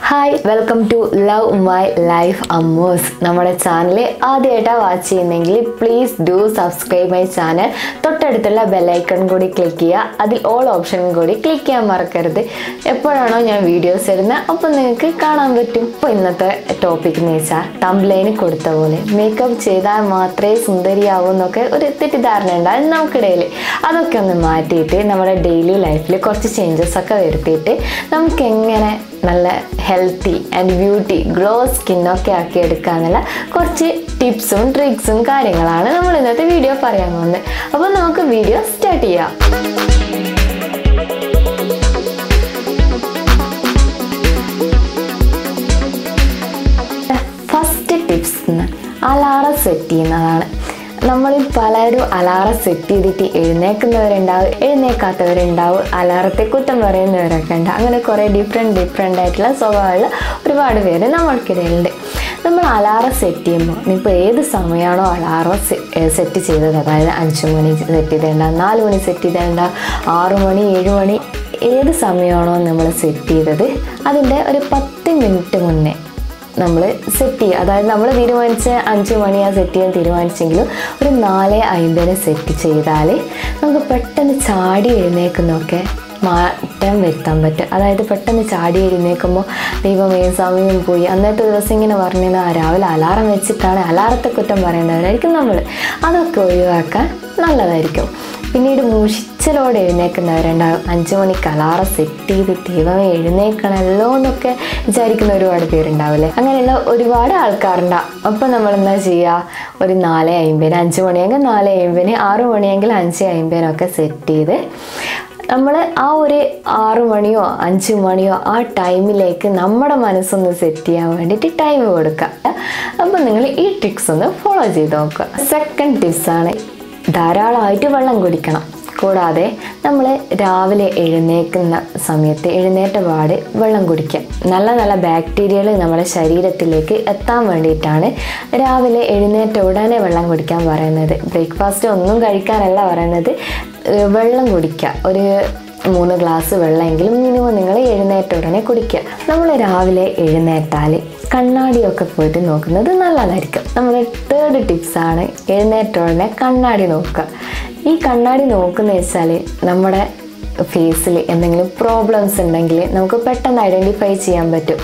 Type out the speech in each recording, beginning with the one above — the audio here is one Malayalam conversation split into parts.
hi welcome to love my life Ammus നമ്മുടെ ചാനൽ ആദ്യമായിട്ടാണ് വാച്ച് ചെയ്യുന്നെങ്കിൽ please do subscribe my channel തൊട്ടടുത്തുള്ള ബെല്ലൈക്കൺ കൂടി ക്ലിക്ക് ചെയ്യുക അതിൽ ഓൾ ഓപ്ഷനും കൂടി ക്ലിക്ക് ചെയ്യാൻ മറക്കരുത് എപ്പോഴാണോ ഞാൻ വീഡിയോസ് ഇടുന്നത് അപ്പോൾ നിങ്ങൾക്ക് കാണാൻ പറ്റും അപ്പോൾ ഇന്നത്തെ ടോപ്പിക് എന്ന് വെച്ചാൽ തംബ്ലൈന് കൊടുത്ത പോലെ മേക്കപ്പ് ചെയ്താൽ മാത്രമേ സുന്ദരിയാവൂ എന്നൊക്കെ ഒരു തെറ്റിദ്ധാരണ ഉണ്ടാകും നമുക്കിടയിൽ അതൊക്കെ ഒന്ന് മാറ്റിയിട്ട് നമ്മുടെ ഡെയിലി ലൈഫിൽ കുറച്ച് ചേഞ്ചസ് ഒക്കെ വരുത്തിയിട്ട് നമുക്ക് എങ്ങനെ നല്ല ഹെൽത്തി ആൻഡ് ബ്യൂട്ടി ഗ്ലോ സ്കിന്നൊക്കെ ആക്കി എടുക്കാന്നുള്ള കുറച്ച് ടിപ്സും ട്രിക്സും കാര്യങ്ങളാണ് നമ്മൾ ഇന്നത്തെ വീഡിയോ പറയാൻ പോകുന്നത് അപ്പോൾ നമുക്ക് വീഡിയോ സ്റ്റാർട്ട് ചെയ്യാം ഫസ്റ്റ് ടിപ്സ് അലാറം സെറ്റ് ചെയ്യുന്നതാണ് നമ്മളിൽ പലരും അലാറം സെറ്റ് ചെയ്തിട്ട് എഴുന്നേക്കുന്നവരുണ്ടാവും എഴുന്നേക്കാത്തവരുണ്ടാവും അലാറത്തെ കുറ്റം പറയുന്നവരൊക്കെ ഉണ്ട് അങ്ങനെ കുറേ ഡിഫറെൻറ്റ് ഡിഫറെൻ്റ് ആയിട്ടുള്ള സ്വഭാവമുള്ള ഒരുപാട് പേര് നമ്മൾക്കിടയിലുണ്ട് നമ്മൾ അലാറം സെറ്റ് ചെയ്യുമ്പോൾ ഇപ്പോൾ ഏത് സമയമാണോ അലാറം സെറ്റ് ചെയ്തത് അതായത് അഞ്ച് മണി സെറ്റ് ചെയ്തേണ്ട നാല് മണി സെറ്റ് ചെയ്തേണ്ട ആറു മണി ഏഴ് മണി ഏത് സമയമാണോ നമ്മൾ സെറ്റ് ചെയ്തത് അതിൻ്റെ ഒരു പത്ത് മിനിറ്റ് മുന്നേ നമ്മൾ സെറ്റ് ചെയ്യുക അതായത് നമ്മൾ തീരുമാനിച്ച അഞ്ച് മണിയാണ് സെറ്റ് ചെയ്യാൻ തീരുമാനിച്ചെങ്കിലും ഒരു നാല് അമ്പതിന് സെറ്റ് ചെയ്താൽ നമുക്ക് പെട്ടെന്ന് ചാടി എഴുന്നേക്കുന്നൊക്കെ മാറ്റം വരുത്താൻ പറ്റും അതായത് പെട്ടെന്ന് ചാടി എഴുന്നേൽക്കുമ്പോൾ ദൈവമേ സമയം പോയി അന്നത്തെ ദിവസം ഇങ്ങനെ പറഞ്ഞാൽ രാവിലെ അലാറം വെച്ചിട്ടാണ് അലാറത്തെ കുറ്റം പറയുന്നവരായിരിക്കും നമ്മൾ അതൊക്കെ ഒഴിവാക്കാൻ നല്ലതായിരിക്കും പിന്നീട് മുഷിച്ചലോടെ എഴുന്നേൽക്കുന്നവരുണ്ടാവും അഞ്ച് മണിക്ക് അലാറം സെറ്റ് ചെയ്ത് ദൈവമേ എഴുന്നേൽക്കണമല്ലോ എന്നൊക്കെ വിചാരിക്കുന്ന ഒരുപാട് പേരുണ്ടാവില്ലേ അങ്ങനെയുള്ള ഒരുപാട് ആൾക്കാരുണ്ടാവും അപ്പം നമ്മൾ എന്താ ചെയ്യുക ഒരു നാല് അമ്പതിന് അഞ്ച് മണിയെങ്കിൽ നാല് അമ്പതിന് ആറ് മണിയെങ്കിൽ അഞ്ച് അമ്പതിനൊക്കെ സെറ്റ് ചെയ്ത് നമ്മൾ ആ ഒരു ആറ് മണിയോ അഞ്ച് മണിയോ ആ ടൈമിലേക്ക് നമ്മുടെ മനസ്സൊന്ന് സെറ്റ് ചെയ്യാൻ വേണ്ടിയിട്ട് ടൈം കൊടുക്കുക അപ്പം നിങ്ങൾ ഈ ട്രിക്സ് ഒന്ന് ഫോളോ ചെയ്ത് നോക്കുക സെക്കൻഡ് ടിപ്സാണ് ധാരാളമായിട്ട് വെള്ളം കുടിക്കണം കൂടാതെ നമ്മൾ രാവിലെ എഴുന്നേൽക്കുന്ന സമയത്ത് എഴുന്നേറ്റ പാട് വെള്ളം കുടിക്കുക നല്ല നല്ല ബാക്ടീരിയകൾ നമ്മുടെ ശരീരത്തിലേക്ക് എത്താൻ വേണ്ടിയിട്ടാണ് രാവിലെ എഴുന്നേറ്റ ഉടനെ വെള്ളം കുടിക്കാൻ പറയുന്നത് ബ്രേക്ക്ഫാസ്റ്റ് ഒന്നും കഴിക്കാനല്ല പറയുന്നത് വെള്ളം കുടിക്കുക ഒരു മൂന്ന് ഗ്ലാസ് വെള്ളമെങ്കിലും മിനിമം നിങ്ങൾ എഴുന്നേറ്റ ഉടനെ കുടിക്കുക നമ്മൾ രാവിലെ എഴുന്നേറ്റാൽ കണ്ണാടിയൊക്കെ പോയിട്ട് നോക്കുന്നത് നല്ലതായിരിക്കും നമ്മുടെ തേർഡ് ടിപ്സാണ് എഴുന്നേറ്റ ഉടനെ കണ്ണാടി നോക്കുക ഈ കണ്ണാടി നോക്കുന്ന വെച്ചാൽ നമ്മുടെ ഫേസിൽ എന്തെങ്കിലും പ്രോബ്ലംസ് ഉണ്ടെങ്കിൽ നമുക്ക് പെട്ടെന്ന് ഐഡൻറ്റിഫൈ ചെയ്യാൻ പറ്റും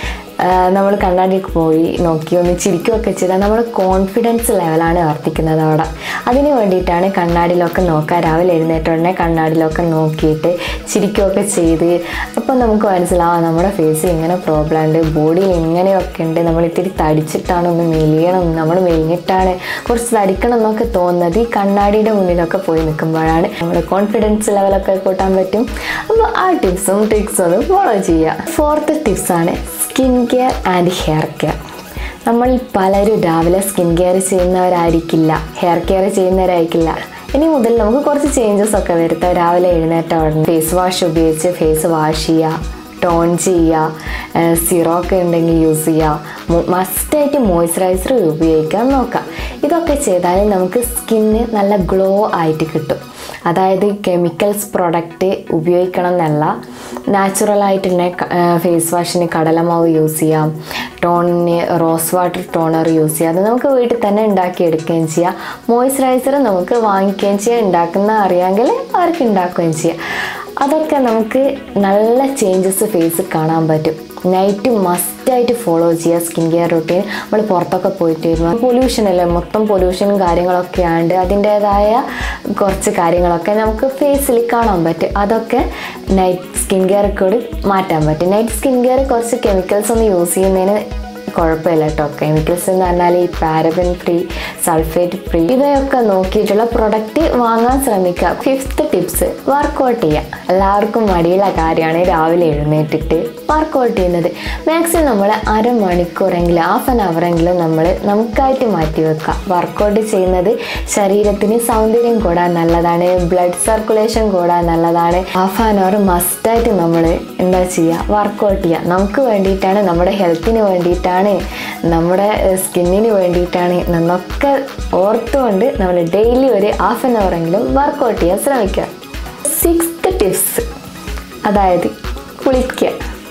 നമ്മൾ കണ്ണാടിക്ക് പോയി നോക്കി ഒന്ന് ചിരിക്കുകയൊക്കെ ചെയ്താൽ നമ്മുടെ കോൺഫിഡൻസ് ലെവലാണ് വർദ്ധിക്കുന്നത് അവിടെ അതിന് വേണ്ടിയിട്ടാണ് കണ്ണാടിയിലൊക്കെ നോക്കുക രാവിലെ എഴുന്നേറ്റ ഉടനെ കണ്ണാടിയിലൊക്കെ നോക്കിയിട്ട് ചിരിക്കുകയൊക്കെ ചെയ്ത് അപ്പം നമുക്ക് മനസ്സിലാവും നമ്മുടെ ഫേസിൽ ഇങ്ങനെ പ്രോബ്ലം ഉണ്ട് ബോഡിയിൽ ഇങ്ങനെയൊക്കെ ഉണ്ട് നമ്മൾ ഇത്തിരി തടിച്ചിട്ടാണ് ഒന്ന് മെലിയണം നമ്മൾ മെലിഞ്ഞിട്ടാണ് കുറച്ച് തടിക്കണം എന്നൊക്കെ തോന്നുന്നത് ഈ കണ്ണാടിയുടെ മുന്നിലൊക്കെ പോയി നിൽക്കുമ്പോഴാണ് നമ്മുടെ കോൺഫിഡൻസ് ലെവലൊക്കെ കൂട്ടാൻ പറ്റും അപ്പോൾ ആ ടിപ്സും ട്രിക്സും ഒന്ന് ഫോളോ ചെയ്യുക ഫോർത്ത് ടിപ്സാണ് skin care and hair care നമ്മൾ പലരും രാവിലെ സ്കിൻ കെയർ ചെയ്യുന്നവരായിരിക്കില്ല ഹെയർ കെയർ ചെയ്യുന്നവരായിരിക്കില്ല ഇനി മുതൽ നമുക്ക് കുറച്ച് ചേഞ്ചസ് ഒക്കെ വരുത്താം രാവിലെ എഴുന്നേറ്റ ഉടനെ ഫേസ് വാഷ് ഉപയോഗിച്ച് ഫേസ് വാഷ് ചെയ്യുക ടോൺ ചെയ്യുക സിറോക്കെ ഉണ്ടെങ്കിൽ യൂസ് ചെയ്യുക മസ്റ്റായിട്ട് മോയ്സ്ചറൈസർ ഉപയോഗിക്കാൻ നോക്കാം ഇതൊക്കെ ചെയ്താൽ നമുക്ക് സ്കിന്ന് നല്ല ഗ്ലോ ആയിട്ട് കിട്ടും അതായത് കെമിക്കൽസ് പ്രൊഡക്റ്റ് ഉപയോഗിക്കണം എന്നല്ല നാച്ചുറലായിട്ട് തന്നെ ഫേസ് വാഷിന് കടലമാവ് യൂസ് ചെയ്യാം ടോണിന് റോസ് വാട്ടർ ടോണർ യൂസ് ചെയ്യാം അത് നമുക്ക് വീട്ടിൽ തന്നെ ഉണ്ടാക്കിയെടുക്കുകയും ചെയ്യാം മോയ്സ്ചറൈസർ നമുക്ക് വാങ്ങിക്കുകയും ചെയ്യാം ഉണ്ടാക്കുന്ന അറിയാമെങ്കിൽ അവർക്ക് ഉണ്ടാക്കുകയും ചെയ്യാം അതൊക്കെ നമുക്ക് നല്ല ചേഞ്ചസ് ഫേസിൽ കാണാൻ പറ്റും നൈറ്റ് മസ്റ്റായിട്ട് ഫോളോ ചെയ്യുക സ്കിൻ കെയർ റൂട്ടീൻ നമ്മൾ പുറത്തൊക്കെ പോയിട്ട് വരുമ്പോൾ പൊല്യൂഷൻ അല്ലേ മൊത്തം പൊല്യൂഷനും കാര്യങ്ങളൊക്കെ ആണ്ട് അതിൻ്റേതായ കുറച്ച് കാര്യങ്ങളൊക്കെ നമുക്ക് ഫേസിൽ കാണാൻ പറ്റും അതൊക്കെ നൈറ്റ് സ്കിൻ കെയർ കൂടി മാറ്റാൻ പറ്റും നൈറ്റ് സ്കിൻ കെയർ കുറച്ച് കെമിക്കൽസ് ഒന്ന് യൂസ് ചെയ്യുന്നതിന് കുഴപ്പമില്ല കേട്ടോ കെമിക്കൽസ് എന്ന് പറഞ്ഞാൽ ഈ പാരബൻ ഫ്രീ സൾഫേറ്റ് ഫ്രീ ഇവയൊക്കെ നോക്കിയിട്ടുള്ള പ്രൊഡക്റ്റ് വാങ്ങാൻ ശ്രമിക്കുക ഫിഫ്ത്ത് ടിപ്സ് വർക്കൗട്ട് ചെയ്യുക എല്ലാവർക്കും മടിയുള്ള കാര്യമാണ് രാവിലെ എഴുന്നേറ്റിട്ട് വർക്കൗട്ട് ചെയ്യുന്നത് മാക്സിമം നമ്മൾ അരമണിക്കൂറെങ്കിലും ഹാഫ് ആൻ അവറെങ്കിലും നമ്മൾ നമുക്കായിട്ട് മാറ്റി വെക്കുക വർക്കൗട്ട് ചെയ്യുന്നത് ശരീരത്തിന് സൗന്ദര്യം കൂടാൻ നല്ലതാണ് ബ്ലഡ് സർക്കുലേഷൻ കൂടാൻ നല്ലതാണ് ഹാഫ് ആൻ അവർ മസ്റ്റായിട്ട് നമ്മൾ എന്താ ചെയ്യുക വർക്കൗട്ട് ചെയ്യുക നമുക്ക് വേണ്ടിയിട്ടാണ് നമ്മുടെ ഹെൽത്തിന് വേണ്ടിയിട്ടാണ് നമ്മുടെ സ്കിന്നിന് വേണ്ടിയിട്ടാണ് എന്നൊക്കെ ഓർത്തുകൊണ്ട് നമ്മൾ ഡെയിലി ഒരു ഹാഫ് ആൻ അവറെങ്കിലും വർക്കൗട്ട് ചെയ്യാൻ ശ്രമിക്കുക സിക്സ്ത് ടിപ്സ് അതായത് കുളിക്കുക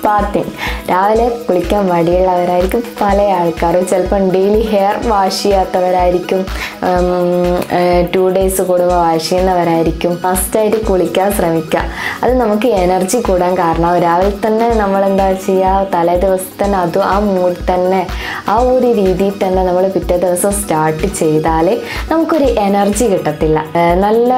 ബാത്തിങ് രാവിലെ കുളിക്കാൻ മടിയുള്ളവരായിരിക്കും പല ആൾക്കാരും ചിലപ്പം ഡെയിലി ഹെയർ വാഷ് ചെയ്യാത്തവരായിരിക്കും ടു ഡേയ്സ് കൂടുമ്പോൾ വാഷ് ചെയ്യുന്നവരായിരിക്കും ഫസ്റ്റായിട്ട് കുളിക്കാൻ ശ്രമിക്കുക അത് നമുക്ക് എനർജി കൂടാൻ കാരണം രാവിലെ തന്നെ നമ്മൾ എന്താ ചെയ്യുക തലേ ദിവസം തന്നെ അതും ആ മൂഡ് തന്നെ ആ ഒരു രീതിയിൽ തന്നെ നമ്മൾ പിറ്റേ ദിവസം സ്റ്റാർട്ട് ചെയ്താൽ നമുക്കൊരു എനർജി കിട്ടത്തില്ല ഏർ നല്ല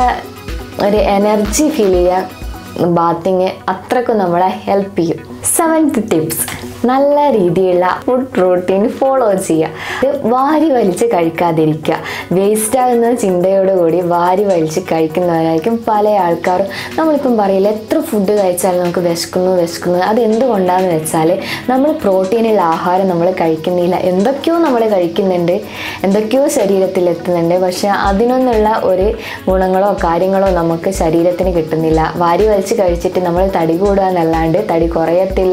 ഒരു എനർജി ഫീൽ ചെയ്യാൻ ബാത്തിങ് അത്രക്കും നമ്മളെ ഹെൽപ്പ് ചെയ്യും സെവൻത്ത് ടിപ്സ് നല്ല രീതിയിലുള്ള ഫുഡ് റൂട്ടീൻ ഫോളോ ചെയ്യുക ഇത് വാരി വലിച്ച് കഴിക്കാതിരിക്കുക വേസ്റ്റ് ആകുന്ന ചിന്തയോടുകൂടി വാരി വലിച്ച് കഴിക്കുന്നവരായിരിക്കും പല ആൾക്കാരും നമ്മളിപ്പം പറയില്ല എത്ര ഫുഡ് കഴിച്ചാലും നമുക്ക് വിശക്കുന്നു വിശക്കുന്നു അത് എന്തുകൊണ്ടാന്ന് വെച്ചാൽ നമ്മൾ പ്രോട്ടീനുള്ള ആഹാരം നമ്മൾ കഴിക്കുന്നില്ല എന്തൊക്കെയോ നമ്മൾ കഴിക്കുന്നുണ്ട് എന്തൊക്കെയോ ശരീരത്തിൽ എത്തുന്നുണ്ട് പക്ഷെ അതിനൊന്നുള്ള ഒരു ഗുണങ്ങളോ കാര്യങ്ങളോ നമുക്ക് ശരീരത്തിന് കിട്ടുന്നില്ല വാരി വലിച്ച് കഴിച്ചിട്ട് നമ്മൾ തടി കൂടുക എന്നല്ലാണ്ട് തടി കുറയത്തില്ല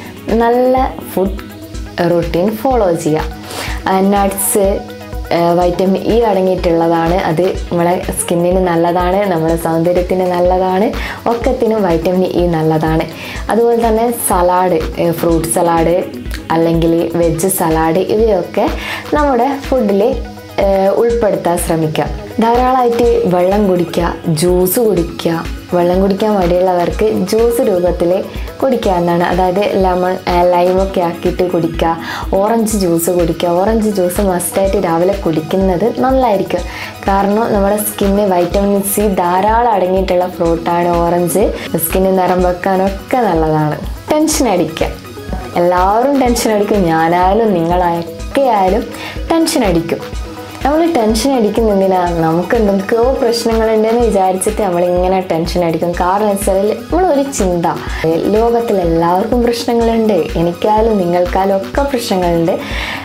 നല്ല ഫുഡ് റുട്ടീൻ ഫോളോ ചെയ്യുക നട്ട്സ് വൈറ്റമിൻ ഇ അടങ്ങിയിട്ടുള്ളതാണ് അത് നമ്മളെ സ്കിന്നിന് നല്ലതാണ് നമ്മുടെ സൗന്ദര്യത്തിന് നല്ലതാണ് ഒക്കത്തിനും വൈറ്റമിൻ ഇ നല്ലതാണ് അതുപോലെ തന്നെ സലാഡ് ഫ്രൂട്ട് സലാഡ് അല്ലെങ്കിൽ വെജ് സലാഡ് ഇവയൊക്കെ നമ്മുടെ ഫുഡിൽ ഉൾപ്പെടുത്താൻ ശ്രമിക്കുക ധാരാളമായിട്ട് വെള്ളം കുടിക്കുക ജ്യൂസ് കുടിക്കുക വെള്ളം കുടിക്കാൻ മടിയുള്ളവർക്ക് ജ്യൂസ് രൂപത്തിൽ കുടിക്കാവുന്നതാണ് അതായത് ലെമൺ ലൈമൊക്കെ ആക്കിയിട്ട് കുടിക്കുക ഓറഞ്ച് ജ്യൂസ് കുടിക്കുക ഓറഞ്ച് ജ്യൂസ് മസ്റ്റായിട്ട് രാവിലെ കുടിക്കുന്നത് നല്ലതായിരിക്കും കാരണം നമ്മുടെ സ്കിന്ന് വൈറ്റമിൻ സി ധാരാളം അടങ്ങിയിട്ടുള്ള ഫ്രൂട്ടാണ് ഓറഞ്ച് സ്കിന്ന് നിറം വെക്കാനൊക്കെ നല്ലതാണ് ടെൻഷൻ അടിക്കുക എല്ലാവരും ടെൻഷൻ അടിക്കും ഞാനായാലും നിങ്ങളൊക്കെ ആയാലും ടെൻഷൻ അടിക്കും നമ്മൾ ടെൻഷൻ അടിക്കുന്നതിനാ നമുക്ക് എന്തൊക്കെയോ പ്രശ്നങ്ങളുണ്ടെന്ന് വിചാരിച്ചിട്ട് നമ്മളിങ്ങനെ ടെൻഷൻ അടിക്കും കാരണം വെച്ചാൽ നമ്മളൊരു ചിന്ത ലോകത്തിൽ എല്ലാവർക്കും പ്രശ്നങ്ങളുണ്ട് എനിക്കായാലും നിങ്ങൾക്കായാലും ഒക്കെ പ്രശ്നങ്ങളുണ്ട്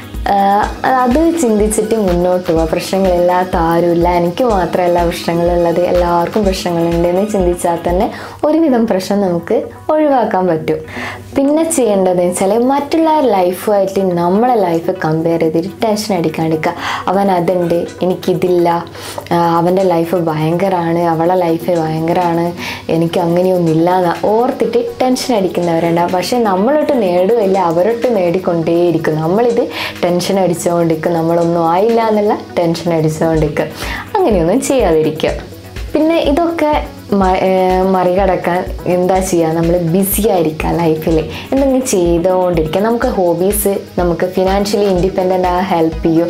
ആഹ് അത് ചിന്തിച്ചിട്ട് മുന്നോട്ട് പോവുക പ്രശ്നങ്ങളില്ലാത്ത ആരുമില്ല എനിക്ക് മാത്രമല്ല പ്രശ്നങ്ങളുള്ളത് എല്ലാവർക്കും പ്രശ്നങ്ങളുണ്ടെന്ന് ചിന്തിച്ചാൽ തന്നെ ഒരുവിധം പ്രശ്നം നമുക്ക് ഒഴിവാക്കാൻ പറ്റും പിന്നെ ചെയ്യേണ്ടത് വെച്ചാൽ മറ്റുള്ള ലൈഫുമായിട്ട് നമ്മളെ ലൈഫ് കമ്പയർ ചെയ്തിട്ട് ടെൻഷൻ അടിക്കാണ്ടിരിക്കുക അവൻ അതുണ്ട് എനിക്കിതില്ല ആഹ് അവൻ്റെ ലൈഫ് ഭയങ്കരമാണ് അവളെ ലൈഫ് ഭയങ്കരമാണ് എനിക്ക് അങ്ങനെയൊന്നുമില്ല എന്ന് ഓർത്തിട്ട് ടെൻഷൻ അടിക്കുന്നവരുണ്ടാവും പക്ഷെ നമ്മളൊട്ട് നേടുകയില്ല അവരൊട്ട് നേടിക്കൊണ്ടേയിരിക്കും നമ്മളിത് ടെൻഷൻ അടിച്ചുകൊണ്ടിരിക്കും നമ്മളൊന്നും ആയില്ല എന്നുള്ള ടെൻഷൻ അടിച്ചുകൊണ്ടിരിക്കും അങ്ങനെയൊന്നും ചെയ്യാതിരിക്കുക പിന്നെ ഇതൊക്കെ മ- ഏർ മറികടക്കാൻ എന്താ ചെയ്യുക നമ്മൾ ബിസി ആയിരിക്കുക ലൈഫിൽ എന്തെങ്കിലും ചെയ്തുകൊണ്ടിരിക്കുക നമുക്ക് ഹോബീസ് നമുക്ക് ഫിനാൻഷ്യലി ഇൻഡിപെൻഡൻ്റ് ആ ഹെൽപ്പ് ചെയ്യും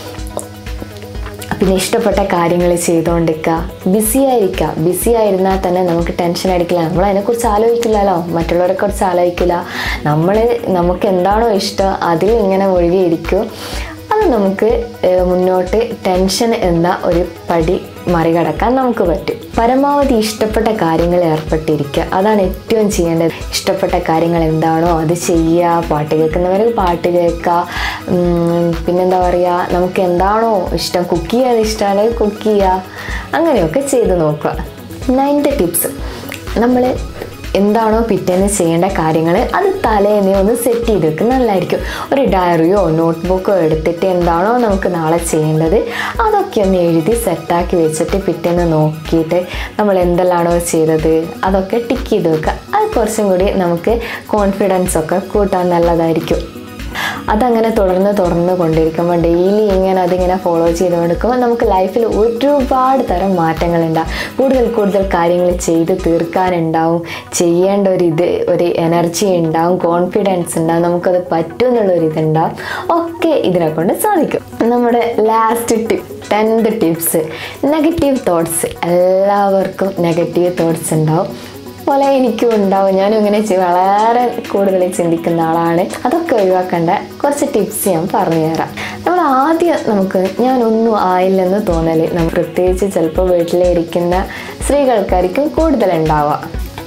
പിന്നെ ഇഷ്ടപ്പെട്ട കാര്യങ്ങൾ ചെയ്തുകൊണ്ടിരിക്കുക ബിസി ആയിരിക്കുക ബിസി ആയിരുന്നാൽ തന്നെ നമുക്ക് ടെൻഷൻ അടിക്കില്ല നമ്മൾ അതിനെക്കുറിച്ച് ആലോചിക്കില്ലല്ലോ മറ്റുള്ളവരെ കുറിച്ച് ആലോചിക്കില്ല നമ്മൾ നമുക്ക് എന്താണോ ഇഷ്ടം അതിൽ ഇങ്ങനെ മുഴുകിയിരിക്കും അത് നമുക്ക് ഏഹ്, മുന്നോട്ട് ടെൻഷൻ എന്ന ഒരു പടി മറികടക്കാൻ നമുക്ക് പറ്റും പരമാവധി ഇഷ്ടപ്പെട്ട കാര്യങ്ങൾ ഏർപ്പെട്ടിരിക്കുക അതാണ് ഏറ്റവും ചെയ്യേണ്ടത് ഇഷ്ടപ്പെട്ട കാര്യങ്ങൾ എന്താണോ അത് ചെയ്യുക പാട്ട് കേൾക്കുന്നവർ പാട്ട് കേൾക്കുക ഉം, പിന്നെന്താ പറയുക നമുക്ക് എന്താണോ ഇഷ്ടം കുക്ക് ചെയ്യാൻ ഇഷ്ടമാണെങ്കിൽ കുക്ക് ചെയ്യുക അങ്ങനെയൊക്കെ ചെയ്ത് നോക്കുക നയൻത് ടിപ്സ് നമ്മൾ എന്താണോ പിറ്റേന്ന് ചെയ്യേണ്ട കാര്യങ്ങൾ അത് തലേന്നേ ഒന്ന് സെറ്റ് ചെയ്ത് വെക്കുക നല്ലതായിരിക്കും ഒരു ഡയറിയോ നോട്ട്ബുക്കോ എടുത്തിട്ട് എന്താണോ നമുക്ക് നാളെ ചെയ്യേണ്ടത് അതൊക്കെ ഒന്ന് എഴുതി സെറ്റാക്കി വെച്ചിട്ട് പിറ്റേന്ന് നോക്കിയിട്ട് നമ്മൾ എന്തെല്ലാണോ ചെയ്തത് അതൊക്കെ ടിക്ക് ചെയ്ത് വെക്കുക അത് കുറച്ചും കൂടി നമുക്ക് കോൺഫിഡൻസ് ഒക്കെ കൂട്ടാൻ നല്ലതായിരിക്കും അതങ്ങനെ തുടർന്ന് തുടർന്ന് കൊണ്ടിരിക്കുമ്പോൾ ഡെയിലി ഇങ്ങനെ അതിങ്ങനെ ഫോളോ ചെയ്തുകൊണ്ടിരിക്കുമ്പോൾ നമുക്ക് ലൈഫിൽ ഒരുപാട് തരം മാറ്റങ്ങളുണ്ടാവും കൂടുതൽ കൂടുതൽ കാര്യങ്ങൾ ചെയ്ത് തീർക്കാനുണ്ടാവും ചെയ്യേണ്ട ഒരു ഇത് ഒരു എനർജി ഉണ്ടാവും കോൺഫിഡൻസ് ഉണ്ടാവും നമുക്കത് പറ്റും എന്നുള്ളൊരു ഇതുണ്ടാവും ഒക്കെ ഇതിനെ കൊണ്ട് സാധിക്കും നമ്മുടെ last tip tenth tips negative thoughts എല്ലാവർക്കും നെഗറ്റീവ് തോട്ട്സ് ഉണ്ടാവും പോലെ എനിക്കും ഉണ്ടാവും ഞാനും ഇങ്ങനെ ചി- വളരെ കൂടുതൽ ചിന്തിക്കുന്ന ആളാണ് അതൊക്കെ ഒഴിവാക്കേണ്ട കുറച്ച് ടിപ്സ് ഞാൻ പറഞ്ഞുതരാം നമ്മൾ ആദ്യം നമുക്ക് ഞാനൊന്നും ആയില്ലെന്ന് തോന്നല് നമ്മൾ പ്രത്യേകിച്ച് ചിലപ്പോൾ വീട്ടിലിരിക്കുന്ന സ്ത്രീകൾക്കായിരിക്കും കൂടുതലുണ്ടാവുക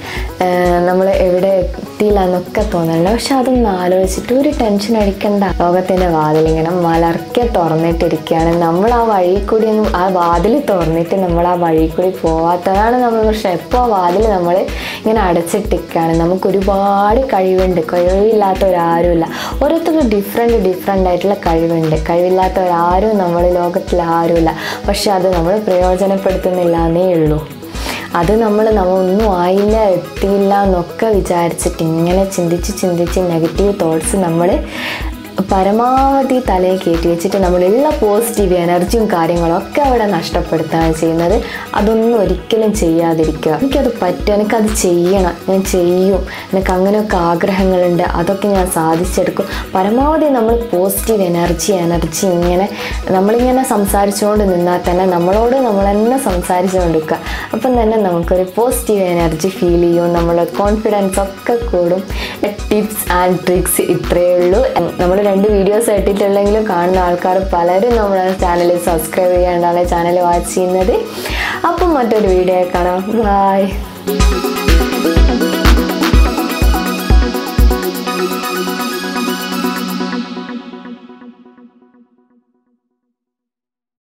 നമ്മൾ എവിടെ എത്തിയില്ല എന്നൊക്കെ തോന്നലുണ്ട് പക്ഷെ അതൊന്നും ആലോചിച്ചിട്ട് ഒരു ടെൻഷൻ അടിക്കണ്ട ലോകത്തിൻ്റെ വാതിലിങ്ങനെ മലർക്കെ തുറന്നിട്ടിരിക്കുകയാണ് നമ്മൾ ആ വഴി കൂടി ഒന്നും ആ വാതിൽ തുറന്നിട്ട് നമ്മൾ ആ വഴി കൂടി പോവാത്തതാണ് നമ്മൾ പ്രശ്നം എപ്പോൾ ആ വാതിൽ നമ്മൾ ഇങ്ങനെ അടച്ചിട്ടിരിക്കുകയാണ് നമുക്ക് ഒരുപാട് കഴിവുണ്ട് കഴിവില്ലാത്തവരാരുമില്ല ഓരോരുത്തർക്കും ഡിഫറെൻറ്റ് ഡിഫറെൻ്റ് ആയിട്ടുള്ള കഴിവുണ്ട് കഴിവില്ലാത്തവരാരും നമ്മൾ ലോകത്തിൽ ആരുമില്ല പക്ഷെ അത് നമ്മൾ പ്രയോജനപ്പെടുത്തുന്നില്ല എന്നേ ഉള്ളൂ അത് നമ്മൾ നമ്മ ഒന്നും ആയില്ല എത്തിയില്ല എന്നൊക്കെ വിചാരിച്ചിട്ട് ഇങ്ങനെ ചിന്തിച്ച് ചിന്തിച്ച് നെഗറ്റീവ് തോട്ട്സ് നമ്മൾ പരമാവധി തലയിൽ കയറ്റി വെച്ചിട്ട് നമ്മളുള്ള പോസിറ്റീവ് എനർജിയും കാര്യങ്ങളൊക്കെ അവിടെ നഷ്ടപ്പെടുത്തുകയാണ് ചെയ്യുന്നത് അതൊന്നും ഒരിക്കലും ചെയ്യാതിരിക്കുക എനിക്കത് പറ്റും എനിക്കത് ചെയ്യണം ഞാൻ ചെയ്യും എനിക്ക് അങ്ങനെയൊക്കെ ആഗ്രഹങ്ങളുണ്ട് അതൊക്കെ ഞാൻ സാധിച്ചെടുക്കും പരമാവധി നമ്മൾ പോസിറ്റീവ് എനർജി എനർജി ഇങ്ങനെ നമ്മളിങ്ങനെ സംസാരിച്ചുകൊണ്ട് നിന്നാൽ തന്നെ നമ്മളോട് നമ്മൾ തന്നെ സംസാരിച്ചുകൊണ്ടിരിക്കുക അപ്പം തന്നെ നമുക്കൊരു പോസിറ്റീവ് എനർജി ഫീൽ ചെയ്യും നമ്മളെ കോൺഫിഡൻസ് ഒക്കെ കൂടും ടിപ്സ് ആൻഡ് ട്രിക്സ് ഇത്രയേ ഉള്ളൂ നമ്മൾ രണ്ട് വീഡിയോസ് ഇട്ടിട്ടുള്ളെങ്കിലും കാണുന്ന ആൾക്കാർ പലരും നമ്മുടെ ചാനൽ സബ്സ്ക്രൈബ് ചെയ്യാണ്ടാണ് ചാനൽ വാച്ച് ചെയ്യുന്നത് അപ്പം മറ്റൊരു വീഡിയോ കാണാം ബൈ